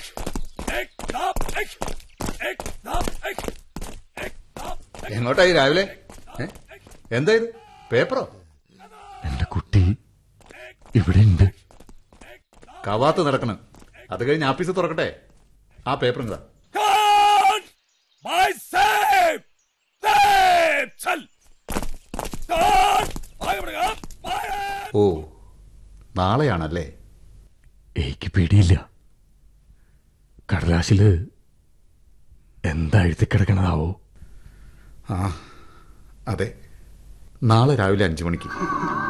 എങ്ങോട്ടായി രാവിലെ ഏ? എന്താ ഇത് പേപ്പറോ എന്റെ കുട്ടി ഇവിടെ ഉണ്ട് കവാത്ത് നടക്കണം അത് കഴിഞ്ഞ് ആഫീസ് തുറക്കട്ടെ ആ പേപ്പർ എന്താ ഓ നാളെയാണല്ലേ എനിക്ക് പേടിയില്ല കടലാശില് എന്താ എഴുതി കിടക്കണതാവോ ആ അതെ നാളെ രാവിലെ അഞ്ചു മണിക്ക്